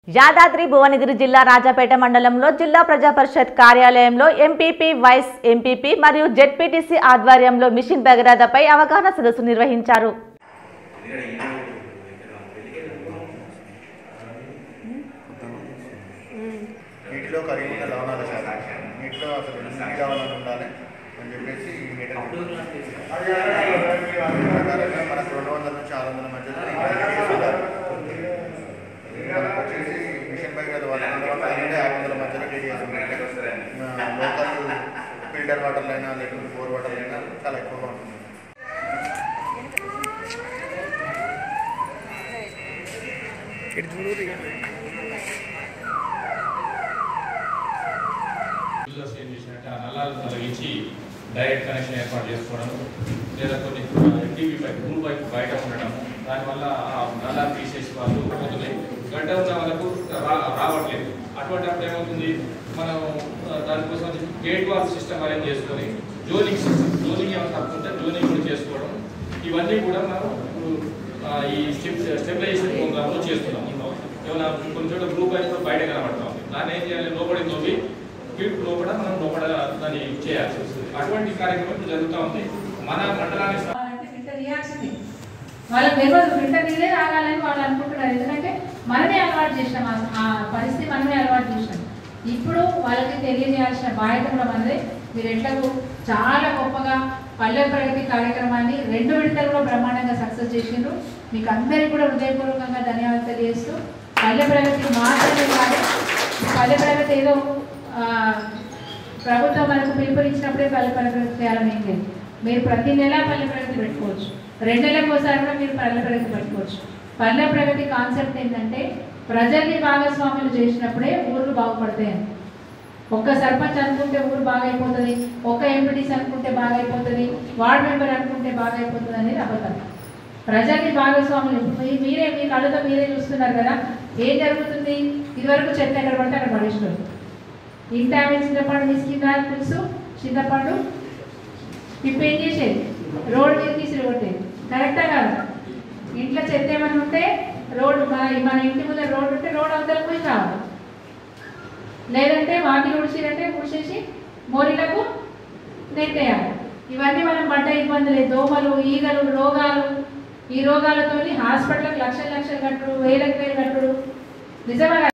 యాదాద్రి భువనగిరి జిల్లా రాజాపేట మండలంలో జిల్లా ప్రజా పరిషత్ కార్యాలయంలో ఎంపీపీ వైస్ ఎంపీపీ మరియు జెడ్పీటీసీ ఆధ్వర్యంలో మిషన్ భగీరథపై అవగాహన సదస్సు నిర్వహించారు నీటిలో కరిగి ఉన్న లవణాల శాతం నీటిలో అసలు నీటి లవణాలు ఉండాలి అని చెప్పేసి ఈ మీటర్ ప్రకారంగా మనకు రెండు వందల నుంచి ఆరు వందల మధ్యలో ఇంగ్రీడియంట్స్ ఉండాలి. మనకు వచ్చేసి మిషన్ బై కదా వాళ్ళు రెండు వందల నుండి ఆరు వందల మధ్యలో టీడీఎస్ ఉంటాయి లోకల్ ఫిల్టర్ వాటర్లు అయినా లేకుంటే బోర్ వాటర్లు అయినా చాలా ఎక్కువగా ఉంటుంది యూజర్స్ ఏం చేసినట్టు ఆ నల్లాలు తొలగించి డైరెక్ట్ కనెక్షన్ ఏర్పాటు చేసుకోవడం లేదా కొన్ని ఎన్టీవీ పైప్ బ్లూ పైప్ బయట ఉండడం దానివల్ల ఆ నల్లాలు తీసేసి వాళ్ళు పోతున్నాయి గడ్డ ఉన్న వాళ్ళకు రా- రావట్లేదు అటువంటి అప్పుడు ఏమవుతుంది మనం ఆ, దానికోసం గేట్ వాల్ సిస్టమ్ అరేంజ్ చేసుకొని జోనింగ్ సిస్టమ్ జోనింగ్ ఏమైనా తప్పుంటే జోనింగ్ కూడా చేసుకోవడం ఇవన్నీ కూడా మనం ఇప్పుడు, ఆ, ఈ స్టెబిలైజేషన్ ప్రోగ్రామ్లో చేస్తున్నాం ఏమైనా కొన్ని చోట్ల బ్లూ పైప్ బయట కనబడతాం దాన్ని ఏం చేయాలి లోపలి తోవి వీటి లోపల మనం లోపల దాన్ని చేయాల్సి వస్తుంది అటువంటి కార్యక్రమం ఇప్పుడు జరుగుతూ ఉంది మన మండలానికి సం- అంటే ఫిల్టర్ రియాక్షన్ వాళ్ళకి తెలియదు ఫిల్టర్ నీళ్ళే తాగాలని వాళ్ళు అనుకుంటున్నారు ఎందుకంటే మనమే అలవాటు చేసినాం ఆ- ఆ పరిస్థితి మనమే అలవాటు చేసినాం ఇప్పుడు వాళ్ళకి తెలియజేయాల్సిన బాధ్యత కూడా మనదే మీరు ఎట్లకు చాలా గొప్పగా పల్లె ప్రగతి కార్యక్రమాన్ని రెండు విడతలు కూడా బ్రహ్మాండంగా సక్సెస్ చేసిండ్రు మీకు అందరికీ కూడా హృదయపూర్వకంగా ధన్యవాదాలు తెలియజేస్తూ పల్లె ప్రగతి మాత్రమే కాదు ఈ పల్లె ప్రగతి ఏదో ఆ, ప్రభుత్వం మనకు పిలుపునిచ్చినప్పుడే పల్లె ప్రగతి చేయాలని ఏం లేదు మీరు ప్రతి నెల పల్లె ప్రగతి పెట్టుకోవచ్చు రెండు నెలలకు ఒకసారి కూడా మీరు పల్లె ప్రగతి పెట్టుకోవచ్చు పల్లె ప్రగతి కాన్సెప్ట్ ఏంటంటే ప్రజల్ని భాగస్వాములు చేసినప్పుడే ఊర్లు బాగుపడతాయని ఒక్క సర్పంచ్ అనుకుంటే ఊరు బాగైపోతుంది ఒక ఎంపీటీస్ అనుకుంటే బాగైపోతుంది వార్డ్ మెంబర్ అనుకుంటే బాగైపోతుంది అనేది అబద్ధం ప్రజల్ని భాగస్వాములు ఇప్పుడు మీ- మీరే మీ కళ్ళతో మీరే చూస్తున్నారు కదా ఏం జరుగుతుంది ఇదివరకు చెత్త ఎక్కడ పడితే అక్కడ పడేస్తారు ఇంత ఆమె చింతపండు తీసుకుందా తెలుసు చింతపండు ఇప్పుడు ఏం చేసేది రోడ్ మీద తీసి కొట్టేది కరెక్టా కాదు ఇంట్లో చెత్త ఏమైనా ఉంటే రోడ్డు మన మన ఇంటి ముందర రోడ్డు ఉంటే రోడ్ అవతల పోయి రావాలి లేదంటే వాకిలు ఉడిచిరంటే ఉడిచేసి మోరీలకు నెట్టేయాలి ఇవన్నీ మనం పడ్డ ఇబ్బందులే దోమలు ఈగలు రోగాలు ఈ రోగాలతోని హాస్పిటల్కి లక్షల లక్షలు కట్టుడు వేలకు వేలు కట్టుడు నిజమే కదా?